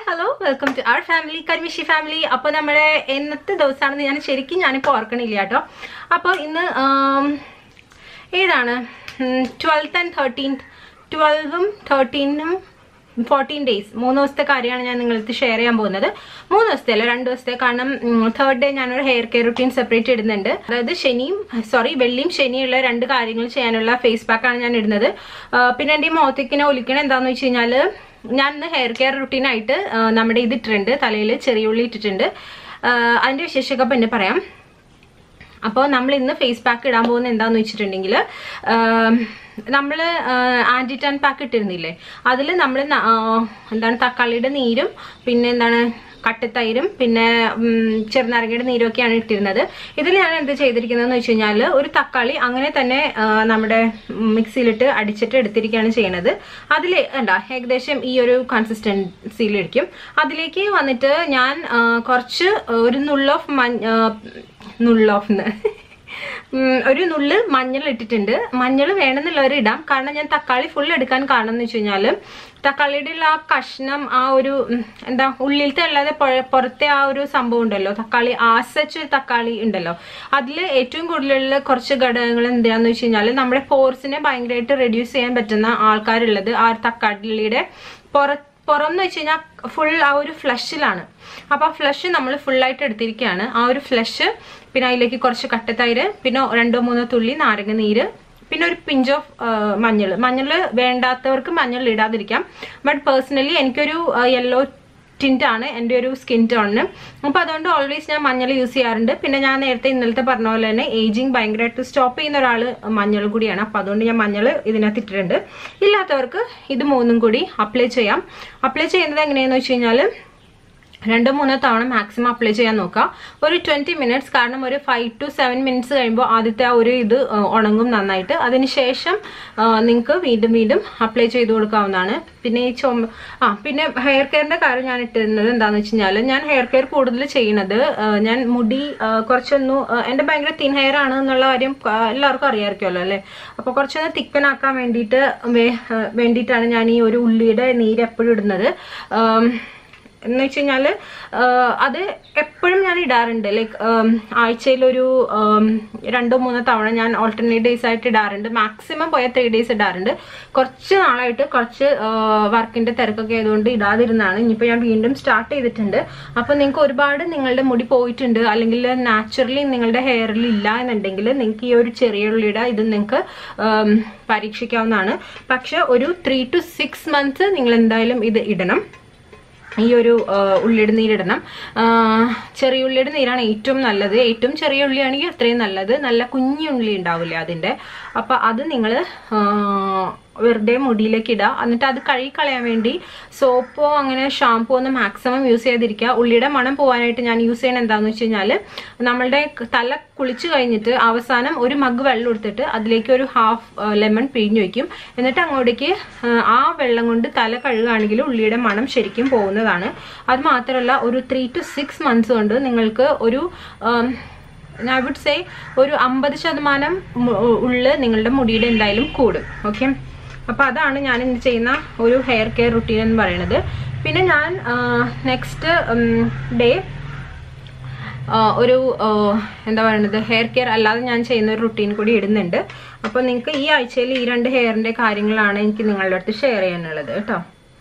hello welcome to our family കരിമിഷി family അപ്പോൾ നമ്മുടെ എന്നത്തെ ദിവസമാണെന്ന് ഞാൻ ശരിക്കും ഞാനിപ്പോൾ ഓർക്കണില്ല കേട്ടോ അപ്പോൾ ഇന്ന് ആം, ഏതാണ് ട്വൽത്ത് ആൻഡ് തേർട്ടീൻത്ത് ട്വൽവും തേർട്ടീനും ഫോർട്ടീൻ ഡേയ്സ് മൂന്ന് ദിവസത്തെ കാര്യമാണ് ഞാൻ നിങ്ങൾക്ക് ഷെയർ ചെയ്യാൻ പോകുന്നത് മൂന്ന് ദിവസത്തെ അല്ല രണ്ട് ദിവസത്തെ കാരണം തേർഡ് ഡേ ഞാനൊരു ഹെയർ കെയർ റുട്ടീൻ സെപ്പറേറ്റ് ഇടുന്നുണ്ട് അതായത് ശനിയും സോറി വെള്ളിയും ശനിയുള്ള രണ്ട് കാര്യങ്ങൾ ചെയ്യാനുള്ള ഫേസ് പാക്കാണ് ഞാൻ ഇടുന്നത് ആ, പിന്നെ എൻ്റെ ഈ മോത്തേക്കിനെ ഒലിക്കണം എന്താണെന്ന് വെച്ച് കഴിഞ്ഞാൽ ഞാൻ ഇന്ന് ഹെയർ കെയർ റുട്ടീനായിട്ട് നമ്മുടെ ഇത് ഇട്ടിട്ടുണ്ട് തലയിൽ ചെറിയ ഉള്ളി ഇട്ടിട്ടുണ്ട് ആ, അതിൻ്റെ വിശേഷമൊക്കെ പിന്നെ പറയാം അപ്പോൾ നമ്മൾ ഇന്ന് ഫേസ് പാക്ക് ഇടാൻ പോകുന്നത് എന്താന്ന് വെച്ചിട്ടുണ്ടെങ്കിൽ നമ്മൾ ആൻറ്റി ടാൻ പാക്ക് ഇട്ടിരുന്നില്ലേ അതിൽ നമ്മൾ എന്താണ് തക്കാളിയുടെ നീരും പിന്നെ എന്താണ് കട്ടത്തൈരും പിന്നെ ഉം, ചെറുനാരങ്ങയുടെ നീരും ഒക്കെയാണ് ഇട്ടിരുന്നത് ഇതിൽ ഞാൻ എന്ത് ചെയ്തിരിക്കുന്നതെന്ന് വെച്ച് കഴിഞ്ഞാൽ ഒരു തക്കാളി അങ്ങനെ തന്നെ ആ, നമ്മുടെ മിക്സിയിലിട്ട് അടിച്ചിട്ട് എടുത്തിരിക്കുകയാണ് ചെയ്യണത് അതിൽ എന്താ ഏകദേശം ഈ ഒരു കൺസിസ്റ്റൻസിയിലിരിക്കും അതിലേക്ക് വന്നിട്ട് ഞാൻ ആ, കുറച്ച് ഒരു നുള്ള് ഓഫ് മഞ്ഞ നുള്ള് ഓഫ് ഒരു നുള്ള് മഞ്ഞൾ ഇട്ടിട്ടുണ്ട് മഞ്ഞൾ വേണമെന്നുള്ളവർ ഇടാം കാരണം ഞാൻ തക്കാളി ഫുൾ എടുക്കാൻ കാരണം എന്ന് വെച്ച് കഴിഞ്ഞാൽ തക്കാളിയുടെ ഉള്ള ആ കഷ്ണം ആ ഒരു ഉം, എന്താ ഉള്ളിലത്തെ അല്ലാതെ പുറ- പുറത്തെ ആ ഒരു സംഭവം ഉണ്ടല്ലോ തക്കാളി ആസച്ച് തക്കാളി ഉണ്ടല്ലോ അതിൽ ഏറ്റവും കൂടുതലുള്ള കുറച്ച് ഘടകങ്ങൾ എന്താണെന്ന് വെച്ച് കഴിഞ്ഞാൽ നമ്മുടെ പോർസിനെ ഭയങ്കരമായിട്ട് റെഡ്യൂസ് ചെയ്യാൻ പറ്റുന്ന ആൾക്കാരുള്ളത് ആ തക്കാളിയുടെ പുറ പുറം എന്ന് വെച്ച് കഴിഞ്ഞാൽ ഫുൾ ആ ഒരു ഫ്ലഷിലാണ് അപ്പൊ ആ ഫ്ലഷ് നമ്മൾ ഫുള്ളായിട്ട് എടുത്തിരിക്കുകയാണ് ആ ഒരു ഫ്ലഷ് പിന്നെ അതിലേക്ക് കുറച്ച് കട്ടത്തൈര് പിന്നെ രണ്ടോ മൂന്നോ തുള്ളി നാരങ്ങ നീര് പിന്നെ ഒരു പിഞ്ച് ഓഫ് മഞ്ഞൾ മഞ്ഞൾ വേണ്ടാത്തവർക്ക് മഞ്ഞൾ ഇടാതിരിക്കാം ബട്ട് പേഴ്സണലി എനിക്കൊരു യെല്ലോ ടിൻ്റ് ആണ് എൻ്റെ ഒരു സ്കിൻ ടോണിന് അപ്പോൾ അതുകൊണ്ട് ഓൾവേസ് ഞാൻ മഞ്ഞൾ യൂസ് ചെയ്യാറുണ്ട് പിന്നെ ഞാൻ നേരത്തെ ഇന്നലത്തെ പറഞ്ഞ പോലെ തന്നെ ഏജിങ് ഭയങ്കരമായിട്ട് സ്റ്റോപ്പ് ചെയ്യുന്ന ഒരാൾ മഞ്ഞൾ കൂടിയാണ് അപ്പോൾ അതുകൊണ്ട് ഞാൻ മഞ്ഞൾ ഇതിനകത്ത് ഇട്ടിട്ടുണ്ട് ഇല്ലാത്തവർക്ക് ഇത് മൂന്നും കൂടി അപ്ലൈ ചെയ്യാം അപ്ലൈ ചെയ്യുന്നത് എങ്ങനെയാണെന്ന് വെച്ച് കഴിഞ്ഞാൽ രണ്ടോ മൂന്നോ തവണ മാക്സിമം അപ്ലൈ ചെയ്യാൻ നോക്കുക ഒരു ട്വന്റി മിനിറ്റ്സ് കാരണം ഒരു ഫൈവ് ടു സെവൻ മിനിറ്റ്സ് കഴിയുമ്പോൾ ആദ്യത്തെ ആ ഒരു ഇത് ആ, ഉണങ്ങും നന്നായിട്ട് അതിനുശേഷം നിങ്ങൾക്ക് വീണ്ടും വീണ്ടും അപ്ലൈ ചെയ്ത് കൊടുക്കാവുന്നതാണ് പിന്നെ ഈ ചുമ ആ പിന്നെ ഹെയർ കെയറിന്റെ കാര്യം ഞാൻ ഇട്ടിരുന്നത് എന്താണെന്ന് വെച്ച് കഴിഞ്ഞാൽ ഞാൻ ഹെയർ കെയർ കൂടുതൽ ചെയ്യുന്നത് ആ, ഞാൻ മുടി ആ, കുറച്ചൊന്നു ആ, എൻ്റെ ഭയങ്കര തിൻ ഹെയർ ആണ് എന്നുള്ള കാര്യം ആ, എല്ലാവർക്കും അറിയാമായിരിക്കുമല്ലോ അല്ലേ അപ്പോൾ കുറച്ചൊന്ന് തിക്കനാക്കാൻ വേണ്ടിയിട്ട് വേ- ആ, വേണ്ടിയിട്ടാണ് ഞാൻ ഈ ഒരു ഉള്ളിയുടെ നീര് എപ്പോഴും ഇടുന്നത് ആം, എന്ന് വെച്ച് കഴിഞ്ഞാൽ അത് എപ്പോഴും ഞാൻ ഇടാറുണ്ട് ലൈക്ക് ആഴ്ചയിലൊരു ഉം, രണ്ടോ മൂന്നോ തവണ ഞാൻ ഓൾട്ടർനേറ്റ് ഡേയ്സ് ആയിട്ട് ഇടാറുണ്ട് മാക്സിമം പോയ ത്രീ ഡേയ്സ് ഇടാറുണ്ട് കുറച്ച് നാളായിട്ട് കുറച്ച് വർക്കിന്റെ തിരക്കൊക്കെ ആയതുകൊണ്ട് ഇടാതിരുന്നാണ് ഇനിയിപ്പോൾ ഞാൻ വീണ്ടും സ്റ്റാർട്ട് ചെയ്തിട്ടുണ്ട് അപ്പോൾ നിങ്ങൾക്ക് ഒരുപാട് നിങ്ങളുടെ മുടി പോയിട്ടുണ്ട് അല്ലെങ്കിൽ നാച്ചുറലി നിങ്ങളുടെ ഹെയറിൽ ഇല്ല എന്നുണ്ടെങ്കിൽ നിങ്ങൾക്ക് ഈ ഒരു ചെറിയ ഉള്ളിയുടെ ഇത് നിങ്ങൾക്ക് ഉം, പരീക്ഷിക്കാവുന്നതാണ് പക്ഷെ ഒരു ത്രീ ടു സിക്സ് മന്ത്സ് നിങ്ങൾ എന്തായാലും ഇത് ഇടണം ഈ ഒരു ആ, ഉള്ളിയുടെ നീരിടണം ആ, ചെറിയ ഉള്ളിയുടെ നീരാണ് ഏറ്റവും നല്ലത് ഏറ്റവും ചെറിയ ഉള്ളിയാണെങ്കിൽ അത്രയും നല്ലത് നല്ല കുഞ്ഞു ഉള്ളി ഉണ്ടാവില്ലേ അതിൻ്റെ അപ്പം അത് നിങ്ങൾ വെറുതെ മുടിയിലേക്ക് ഇടുക എന്നിട്ട് അത് കഴുകി കളയാൻ വേണ്ടി സോപ്പോ അങ്ങനെ ഷാമ്പോ ഒന്നും മാക്സിമം യൂസ് ചെയ്തിരിക്കുക ഉള്ളിയുടെ മണം പോകാനായിട്ട് ഞാൻ യൂസ് ചെയ്യണത് എന്താണെന്ന് വെച്ച് കഴിഞ്ഞാൽ നമ്മളുടെ തല കുളിച്ച് കഴിഞ്ഞിട്ട് അവസാനം ഒരു മഗ് വെള്ളം എടുത്തിട്ട് അതിലേക്ക് ഒരു ഹാഫ് ലെമൺ പിഴിഞ്ഞു വയ്ക്കും എന്നിട്ട് അങ്ങോട്ടേക്ക് ആ, ആ വെള്ളം കൊണ്ട് തല കഴുകുകയാണെങ്കിൽ ഉള്ളിയുടെ മണം ശരിക്കും പോകുന്നതാണ് അത് മാത്രമല്ല ഒരു ത്രീ ടു സിക്സ് മന്ത്സ് കൊണ്ട് നിങ്ങൾക്ക് ഒരു ഐ വുഡ് സേ ഒരു അമ്പത് ശതമാനം മു- ഉള്ള് നിങ്ങളുടെ മുടിയുടെ എന്തായാലും കൂടും ഓക്കെ അപ്പോൾ അതാണ് ഞാൻ ഇന്ന് ചെയ്യുന്ന ഒരു ഹെയർ കെയർ റുട്ടീൻ എന്ന് പറയുന്നത് പിന്നെ ഞാൻ നെക്സ്റ്റ് ഡേ ഒരു ആ, എന്താ പറയുന്നത് ഹെയർ കെയർ അല്ലാതെ ഞാൻ ചെയ്യുന്ന ഒരു റുട്ടീൻ കൂടി ഇടുന്നുണ്ട് അപ്പോൾ നിങ്ങൾക്ക് ഈ ആഴ്ചയിൽ ഈ രണ്ട് ഹെയറിൻ്റെ കാര്യങ്ങളാണ് എനിക്ക് നിങ്ങളുടെ അടുത്ത് ഷെയർ ചെയ്യാനുള്ളത് കേട്ടോ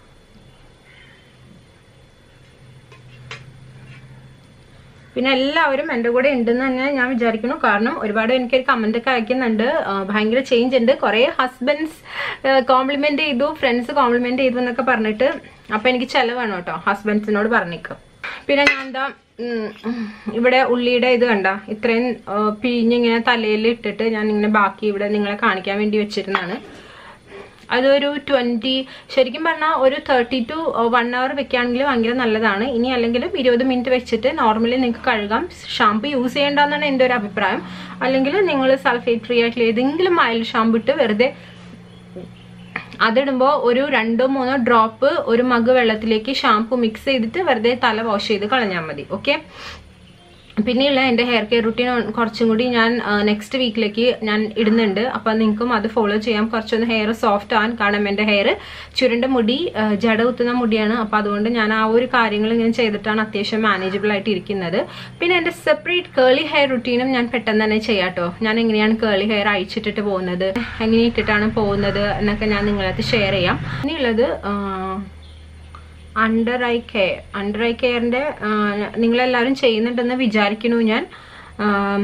പിന്നെ എല്ലാവരും എൻ്റെ കൂടെ ഉണ്ടെന്ന് തന്നെ ഞാൻ വിചാരിക്കുന്നു കാരണം ഒരുപാട് എനിക്കൊരു കമന്റ് ഒക്കെ അയക്കുന്നുണ്ട് ആ, ഭയങ്കര ചേഞ്ച് ഉണ്ട് കുറേ ഹസ്ബൻഡ്സ് കോംപ്ലിമെന്റ് ചെയ്തു ഫ്രണ്ട്സ് കോംപ്ലിമെന്റ് ചെയ്തു എന്നൊക്കെ പറഞ്ഞിട്ട് അപ്പൊ എനിക്ക് ചെലവാണ് കേട്ടോ ഹസ്ബൻഡ്സിനോട് പറഞ്ഞേക്കും പിന്നെ ഞാൻ എന്താ ഉം, ഇവിടെ ഉള്ളിയുടെ ഇത് കണ്ട ഇത്രയും ആ, പിഴിഞ്ഞിങ്ങനെ തലയിൽ ഇട്ടിട്ട് ഞാൻ ഇങ്ങനെ ബാക്കി ഇവിടെ നിങ്ങളെ കാണിക്കാൻ വേണ്ടി വെച്ചിരുന്നാണ് അതൊരു ട്വൻറ്റി ശരിക്കും പറഞ്ഞാൽ ഒരു തേർട്ടി ടു വൺ അവർ വെക്കുകയാണെങ്കിൽ ഭയങ്കര നല്ലതാണ് ഇനി അല്ലെങ്കിലും ഇരുപത് മിനിറ്റ് വെച്ചിട്ട് നോർമലി നിങ്ങൾക്ക് കഴുകാം ഷാമ്പു യൂസ് ചെയ്യേണ്ടെന്നാണ് എൻ്റെ ഒരു അഭിപ്രായം അല്ലെങ്കിൽ നിങ്ങൾ സൾഫേറ്റ് ഫ്രീ ആയിട്ടുള്ള ഏതെങ്കിലും മൈൽഡ് ഷാമ്പു ഇട്ട് വെറുതെ അതിടുമ്പോൾ ഒരു രണ്ടോ മൂന്നോ ഡ്രോപ്പ് ഒരു മഗ് വെള്ളത്തിലേക്ക് ഷാമ്പു മിക്സ് ചെയ്തിട്ട് വെറുതെ തല വാഷ് ചെയ്ത് കളഞ്ഞാൽ മതി ഓക്കെ പിന്നെയുള്ള എൻ്റെ ഹെയർ കെയർ റുട്ടീൻ കുറച്ചും കൂടി ഞാൻ നെക്സ്റ്റ് വീക്കിലേക്ക് ഞാൻ ഇടുന്നുണ്ട് അപ്പം നിങ്ങൾക്കും അത് ഫോളോ ചെയ്യാം കുറച്ചൊന്ന് ഹെയർ സോഫ്റ്റ് ആവാൻ കാരണം എൻ്റെ ഹെയർ ചുരുണ്ട മുടി ആ, ജട കുത്തുന്ന മുടിയാണ് അപ്പം അതുകൊണ്ട് ഞാൻ ആ ഒരു കാര്യങ്ങൾ ഞാൻ ചെയ്തിട്ടാണ് അത്യാവശ്യം മാനേജബിൾ ആയിട്ട് ഇരിക്കുന്നത് പിന്നെ എൻ്റെ സെപ്പറേറ്റ് കേളി ഹെയർ റുട്ടീനും ഞാൻ പെട്ടെന്ന് തന്നെ ചെയ്യാട്ടോ ഞാൻ എങ്ങനെയാണ് കേളി ഹെയർ അയച്ചിട്ടിട്ട് പോകുന്നത് എങ്ങനെ ഇട്ടിട്ടാണ് പോകുന്നത് എന്നൊക്കെ ഞാൻ നിങ്ങളത് ഷെയർ ചെയ്യാം ഇനിയുള്ളത് ആ, under eye care under eye കെയറിൻ്റെ നിങ്ങളെല്ലാവരും ചെയ്യുന്നുണ്ടെന്ന് വിചാരിക്കുന്നു ഞാൻ ആം,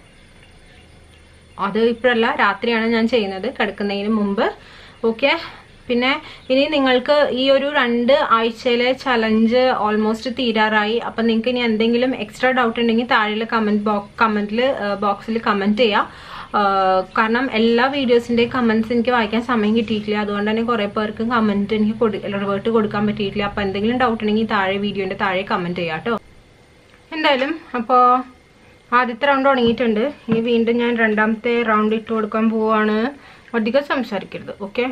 അത് ഇപ്പോഴല്ല രാത്രിയാണ് ഞാൻ ചെയ്യുന്നത് കിടക്കുന്നതിന് മുമ്പ് ഓക്കെ പിന്നെ ഇനി നിങ്ങൾക്ക് ഈ ഒരു രണ്ട് ആഴ്ചയിലെ ചലഞ്ച് ഓൾമോസ്റ്റ് തീരാറായി അപ്പം നിങ്ങൾക്ക് ഇനി എന്തെങ്കിലും എക്സ്ട്രാ ഡൗട്ട് ഉണ്ടെങ്കിൽ താഴെ കമൻറ്റ് ബോക്സ് കമൻറ്റിൽ ബോക്സിൽ കമൻറ്റ് ചെയ്യാം ആഹ് കാരണം എല്ലാ വീഡിയോസിൻ്റെയും കമൻറ്റ്സ് എനിക്ക് വായിക്കാൻ സമയം കിട്ടിയിട്ടില്ല അതുകൊണ്ട് തന്നെ കുറേ പേർക്ക് കമൻറ്റ് എനിക്ക് കൊടു റിവേർട്ട് കൊടുക്കാൻ പറ്റിയിട്ടില്ല അപ്പോൾ എന്തെങ്കിലും ഡൗട്ട് ഉണ്ടെങ്കിൽ താഴെ വീഡിയോൻ്റെ താഴെ കമൻറ്റ് ചെയ്യാം കേട്ടോ എന്തായാലും അപ്പോൾ ആദ്യത്തെ റൗണ്ട് തുടങ്ങിയിട്ടുണ്ട് ഇനി വീണ്ടും ഞാൻ രണ്ടാമത്തെ റൗണ്ട് ഇട്ട് കൊടുക്കാൻ പോവാണ് അധികം സംസാരിക്കരുത് ഓക്കെ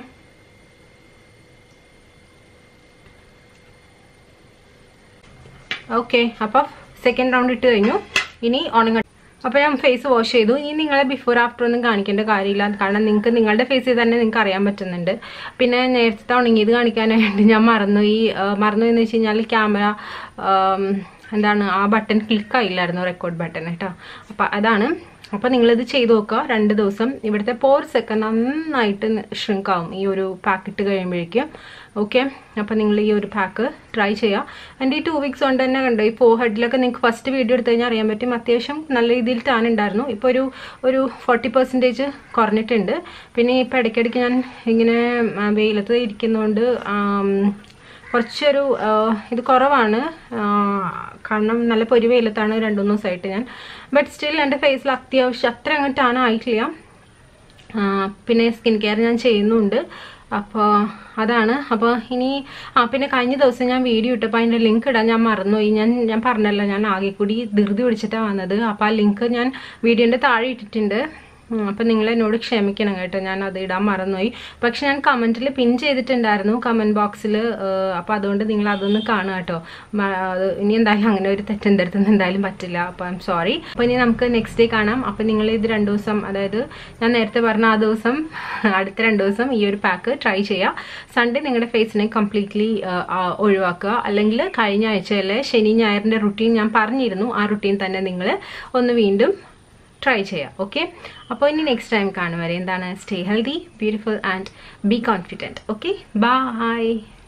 ഓക്കെ അപ്പം സെക്കൻഡ് റൗണ്ട് ഇട്ട് കഴിഞ്ഞു ഇനി ഉണങ്ങ അപ്പോൾ ഞാൻ ഫേസ് വാഷ് ചെയ്തു ഇനി നിങ്ങളെ ബിഫോർ ആഫ്റ്റർ ഒന്നും കാണിക്കേണ്ട കാര്യമില്ല കാരണം നിങ്ങൾക്ക് നിങ്ങളുടെ ഫേസിൽ തന്നെ നിങ്ങൾക്ക് അറിയാൻ പറ്റുന്നുണ്ട് പിന്നെ നേരത്തെ ഉണങ്ങിയത് കാണിക്കാനായിട്ട് ഞാൻ മറന്നു ഈ ആ, മറന്നു എന്ന് വെച്ച് കഴിഞ്ഞാൽ ക്യാമറ എന്താണ് ആ ബട്ടൺ ക്ലിക്ക് ആയില്ലായിരുന്നു റെക്കോർഡ് ബട്ടൺ കേട്ടോ അപ്പം അതാണ് അപ്പോൾ നിങ്ങളിത് ചെയ്ത് നോക്കുക രണ്ട് ദിവസം ഇവിടുത്തെ പോർസ് ഒക്കെ നന്നായിട്ട് ഷ്രിങ്ക് ആവും ഈ ഒരു പാക്കറ്റ് കഴിയുമ്പോഴേക്കും ഓക്കെ അപ്പോൾ നിങ്ങൾ ഈ ഒരു പാക്ക് ട്രൈ ചെയ്യുക എൻ്റെ ഈ ടു വീക്സ് കൊണ്ട് തന്നെ കണ്ടോ ഈ ഫോർ ഹെഡിലൊക്കെ നിങ്ങൾക്ക് ഫസ്റ്റ് വീഡിയോ എടുത്തു കഴിഞ്ഞാൽ അറിയാൻ പറ്റും അത്യാവശ്യം നല്ല രീതിയിൽ ടാൻ ഉണ്ടായിരുന്നു ഇപ്പോൾ ഒരു ഒരു ഫോർട്ടി പെർസെൻറ്റേജ് കുറഞ്ഞിട്ടുണ്ട് പിന്നെ ഇപ്പോൾ ഇടയ്ക്കിടയ്ക്ക് ഞാൻ ഇങ്ങനെ ആ, വെയിലത്ത് ഇരിക്കുന്നതുകൊണ്ട് ആം, കുറച്ചൊരു ആ, ഇത് കുറവാണ് ആ, കാരണം നല്ല പൊരി വെയിലത്താണ് രണ്ട് മൂന്ന് ദിവസമായിട്ട് ഞാൻ ബട്ട് സ്റ്റിൽ എൻ്റെ ഫേസിൽ അത്യാവശ്യം അത്ര അങ്ങോട്ടാണ് ആയിട്ടില്ല ആ, പിന്നെ സ്കിൻ കെയർ ഞാൻ ചെയ്യുന്നുണ്ട് അപ്പോൾ അതാണ് അപ്പോൾ ഇനി ആ പിന്നെ കഴിഞ്ഞ ദിവസം ഞാൻ വീഡിയോ ഇട്ടപ്പോൾ അതിൻ്റെ ലിങ്ക് ഇടാൻ ഞാൻ മറന്നുപോയി ഞാൻ ഞാൻ പറഞ്ഞല്ലോ ഞാൻ ആകെ കൂടി ധൃതി പിടിച്ചിട്ടാണ് വന്നത് അപ്പോൾ ആ ലിങ്ക് ഞാൻ വീഡിയോൻ്റെ താഴെ ഇട്ടിട്ടുണ്ട് ഉം, അപ്പം നിങ്ങൾ എന്നോട് ക്ഷമിക്കണം കേട്ടോ ഞാൻ അത് ഇടാൻ മറന്നുപോയി പക്ഷെ ഞാൻ കമൻറ്റിൽ പിൻ ചെയ്തിട്ടുണ്ടായിരുന്നു കമൻറ്റ് ബോക്സിൽ അപ്പോൾ അതുകൊണ്ട് നിങ്ങൾ അതൊന്ന് കാണുക കേട്ടോ മ- അത് ഇനി എന്തായാലും അങ്ങനെ ഒരു തെറ്റെൻ്റെ അടുത്ത് നിന്ന് എന്തായാലും പറ്റില്ല അപ്പോൾ ഐ എം സോറി അപ്പോൾ ഇനി നമുക്ക് നെക്സ്റ്റ് ഡേ കാണാം അപ്പോൾ നിങ്ങൾ ഇത് രണ്ട് ദിവസം അതായത് ഞാൻ നേരത്തെ പറഞ്ഞ ആ ദിവസം അടുത്ത രണ്ട് ദിവസം ഈ ഒരു പാക്ക് ട്രൈ ചെയ്യുക സൺഡേ നിങ്ങളുടെ ഫേസിനെ കംപ്ലീറ്റ്ലി ഒഴിവാക്കുക അല്ലെങ്കിൽ കഴിഞ്ഞ ആഴ്ചയിലെ ശനി ഞായറിൻ്റെ റുട്ടീൻ ഞാൻ പറഞ്ഞിരുന്നു ആ റുട്ടീൻ തന്നെ നിങ്ങൾ ഒന്ന് വീണ്ടും ട്രൈ ചെയ്യാം ഓക്കെ അപ്പോൾ ഇനി നെക്സ്റ്റ് ടൈം കാണും വരെ എന്താണ് stay healthy beautiful and be confident okay by